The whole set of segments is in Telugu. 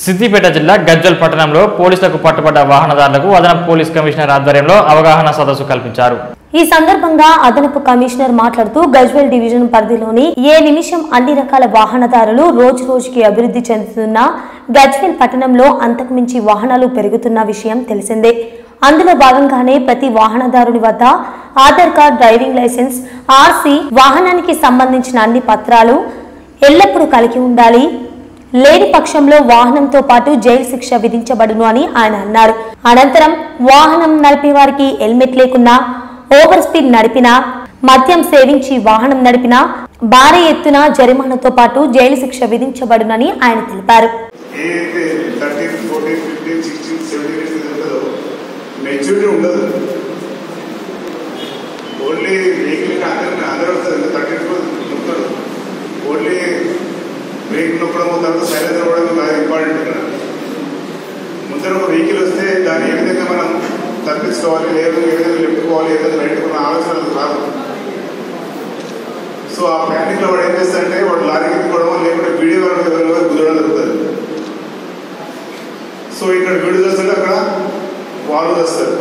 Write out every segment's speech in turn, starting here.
సిద్దిపేట జిల్లా గజ్వల్ పట్టణంలో పోలీసులకు పట్టుబడ్డ వాహనదారులకు అదనపు పోలీస్ కమిషనర్ ఆధ్వర్యంలో అవగాహన సదస్సు కల్పించారు ఈ సందర్భంగా అదనపు కమిషనర్ మాట్లాడుతూ గజ్వెల్ డివిజన్ పరిధిలోని ఏ నిమిషం అన్ని రకాల వాహనదారులు రోజు రోజుకి అభివృద్ధి చెందుతున్న గజ్వెల్ పట్టణంలో అంతకుమించి వాహనాలు పెరుగుతున్న విషయం తెలిసిందే అందులో భాగంగానే ప్రతి వాహనదారుని వద్ద Aadhaar card driving licence RC వాహనానికి సంబంధించిన అన్ని పత్రాలు ఎల్లప్పుడూ కలిగి ఉండాలి లేని పక్షంలో వాహనంతో పాటు జైలు శిక్ష విధించబడును అని ఆయన అన్నారు అనంతరం వాహనం నడిపే వారికి హెల్మెట్ లేకున్నా ఓవర్ స్పీడ్ నడిపినా మద్యం సేవించి వాహనం నడిపినా భారీ ఎత్తున జరిమానాతో పాటు జైలు శిక్ష విధించబడునని ఆయన తెలిపారు ఏదైతే thirteen fourteen fifteen sixteen seventeen years ఉంటుందో మెచ్యూరిటీ ఉండదు ఓన్లీ వెహికల్కి అందరూ అందరూ వస్తారు థర్టీన్ ఫోర్ నొక్కుతాడు ఓన్లీ బ్రేక్ నొక్కడం తర్వాత సైలెన్స్ అవ్వడం బాగా ఇంపార్టెంట్ ఇక్కడ ముందర ఒక వెహికల్ వస్తే దాన్ని ఏ విధంగా మనం తప్పించుకోవాలి లేదు ఏ విధంగా లెప్పుకోవాలి ఏ విధంగా రైట్ మన ఆలోచనలు రాదు సో ఆ ప్యానిక్ లో వాడు ఏం చేస్తాడంటే వాడు లారీ ఎత్తుకోవడం లేకుంటే వీడియో వరకు కుదరడం జరుగుతుంది సో ఇక్కడ వీడియో చేస్తుంటే అక్కడ వాళ్ళు చేస్తారు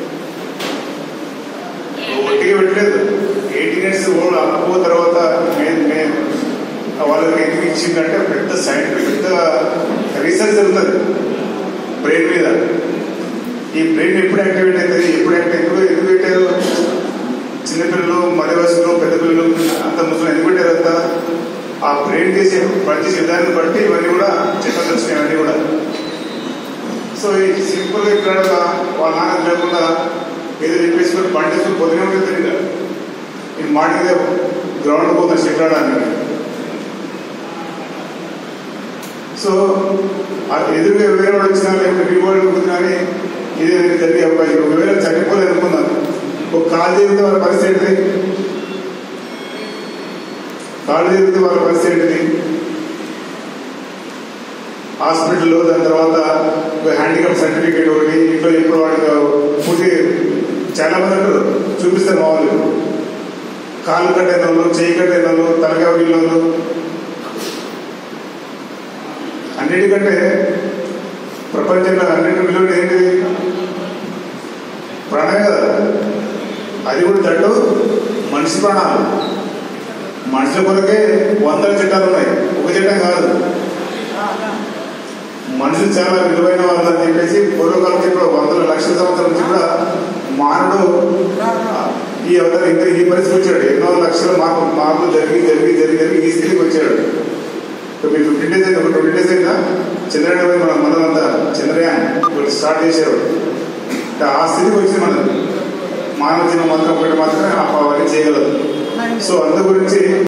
ఒట్టిగా పెట్టలేదు ఎయిటీన్ ఇయర్స్ ఓల్డ్ అప్పు తర్వాత మే- మే- వాళ్ళకి ఎందుకు ఇచ్చిందంటే పెద్ద సైంటిఫిక్ పెద్ద రీసెర్చ్ జరుగుతుంది బ్రెయిన్ మీద ఈ బ్రెయిన్ ఎప్పుడు యాక్టివేట్ అవుతుంది ఎప్పుడు యాక్టివ్ ఎందుకు ఎందుకు పెట్టారు చిన్నపిల్లలు మధ్య వయసులో పెద్ద పిల్లలు అంత ముసలి ఎందుకు పెట్టారు అంతా ఆ బ్రెయిన్ చేసే పనిచేసే విధానాన్ని బట్టి ఇవన్నీ కూడా చట్టం వచ్చినాయి ఇవన్నీ కూడా సో ఈ సింపుల్ గా ఇక్కడ వాళ్ళ నాన్న లేకుండా ఏదో చెప్పేసుకొని బండి వేసుకొని పొద్దునే ఉంటుంది తెలియదు నేను మార్నింగ్ గ్రౌండ్ పోతాను షెడ్ ఆడడానికి సో ఆ ఎదురుగా వేరే వాడు వచ్చినా లేకపోతే మీ వాడు వచ్చినా కానీ ఇది జరిగే అవకాశం ఒకవేళ చనిపోలేదు అనుకుందాం ఒక కాలు జరిగితే వాళ్ళ పరిస్థితి ఏంటిది కాలు జరిగితే వాళ్ళ పరిస్థితి ఏంటిది హాస్పిటల్లో దాని తర్వాత ఒక హ్యాండిక్యాప్ సర్టిఫికేట్ ఒకటి ఇంట్లో ఎప్పుడు వాడికి పూర్తి చాలా మంది అంటారు చూపిస్తారు మా వాళ్ళు కాలు కట్టైన వాళ్ళు చేయి కట్టైన వాళ్ళు తలకాయ వీళ్ళ వాళ్ళు అన్నిటికంటే ప్రపంచంలో అన్నిటి విలువ ఏంటి ప్రాణమే కదా అది కూడా తట్టు మనిషి ప్రాణాలు మనుషుల కొరకే వందల చట్టాలు ఉన్నాయి ఒక చట్టం కాదు మనుషులు చాలా విలువైన వాళ్ళు అని చెప్పేసి పూర్వకాలం ఇప్పుడు వందల లక్షల సంవత్సరాల నుంచి కూడా మానవుడు ఈ అవతల ఇంకా ఈ పరిస్థితి వచ్చాడు ఎన్నో లక్షల మార్పు మార్పులు జరిగి జరిగి జరిగి జరిగి ఈ స్థితికి వచ్చాడు ఇప్పుడు మీకు ఫిఫ్టీన్ డేస్ అయింది ఒక ట్వంటీ డేస్ అయిందా చంద్రయాన్ పోయి మన మనదంతా చంద్రయాన్ ఇప్పుడు స్టార్ట్ చేశారు అంటే ఆ స్థితికి వచ్చింది మనది మానవ జీవనం మాత్రం ఒకటి మాత్రమే అవన్నీ చేయగలదు సో అందు గురించి